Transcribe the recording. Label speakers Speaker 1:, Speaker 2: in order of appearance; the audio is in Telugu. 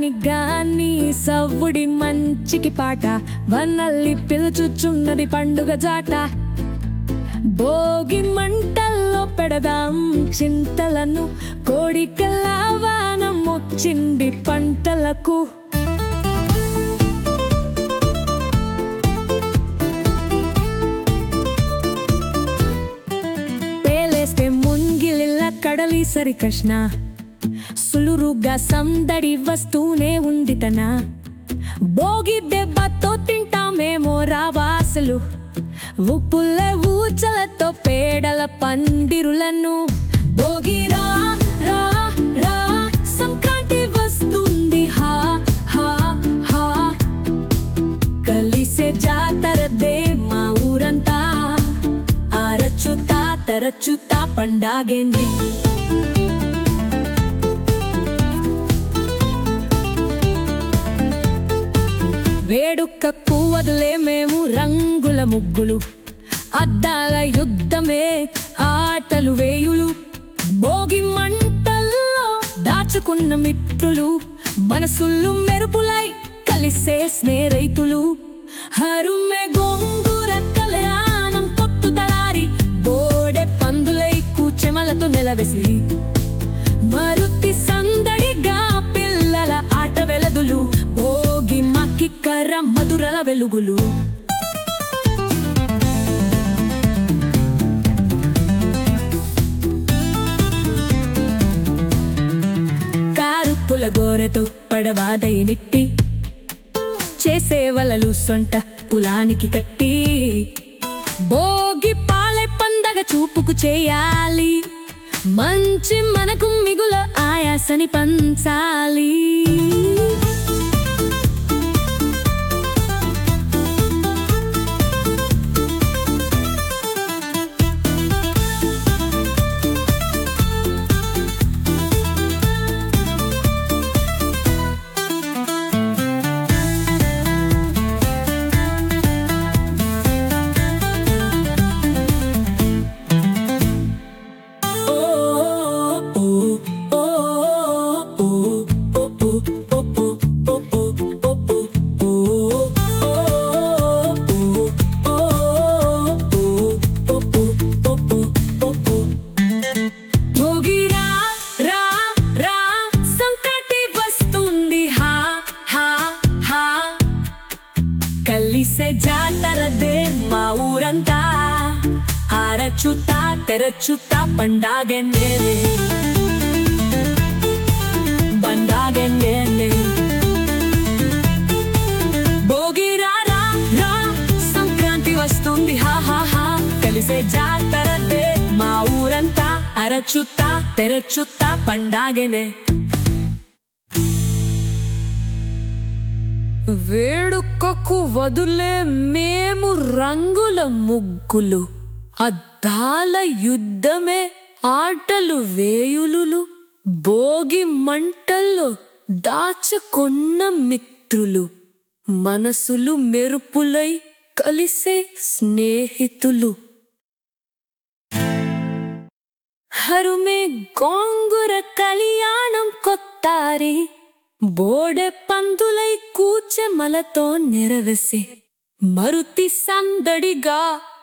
Speaker 1: దానికి గాని సవ్వుడి మంచికి పాట వన్నల్లి పిలుచుచున్నది పండుగ జాట భోగి మంటల్లో పెడదాం చింతలను కోడికల్లా వానం వచ్చింది పంటలకు పేలేస్తే ముంగిలిల్ల కడలి సరి కృష్ణ సులురుగా సందడి వస్తూనే ఉంది తన భోగి దెబ్బతో తింటామేమో రావాసలు ఉప్పుల ఊచలతో పేడల పందిరులను భోగి రా రా రా సంక్రాంతి వస్తుంది హా హా హా కలిసే జాతరదే మా ఊరంతా అరచుతా తరచుతా పండాగేంది వేడుకకు వదిలే మేము రంగుల ముగ్గులు అద్దాల యుద్ధమే ఆటలు వేయులు భోగి మంటల్లో దాచుకున్న మిత్రులు మనసులు మెరుపులై కలిసే స్నేహితులు హరుమె గోంగూర కళ్యాణం పొట్టు తలారి బోడె పందులై కూచెమలతో నిలవేసి మరుతి సందడిగా పిల్లల ఆట వెలదులు భోగి మక్కికర మధురల వెలుగులు కారు పులగోరతో పడవాదై నిట్టి చేసే వలలు సొంట పులానికి కట్టి భోగి పాలె పండగ చూపుకు చేయాలి మంచి మనకు మిగుల ఆయాసని పంచాలి భోగి రా రా రా సంక్రాంతి వస్తుంది హా హా హా కలిసే జాతరదే మా ఊరంతా అరచుతా తెరచుతా పండాగెన్నేనే బండాగెన్నేనే భోగి రా రా రా సంక్రాంతి వస్తుంది హా హా హా కలిసే జాతరదే మా ఊరంతా అరచుతా తెరచుతా పండాగెనే వేడుకకు వదులే మేము రంగుల ముగ్గులు అద్దాల యుద్ధమే ఆటలు వేయులులు భోగి మంటల్లో దాచుకున్న మిత్రులు మనసులు మెరుపులై కలిసే స్నేహితులు హరుమే గోంగుర కళ్యాణం కొత్తారి బోడె పందులై కూచెమలతో నెరవేసి మరుతి సందడిగా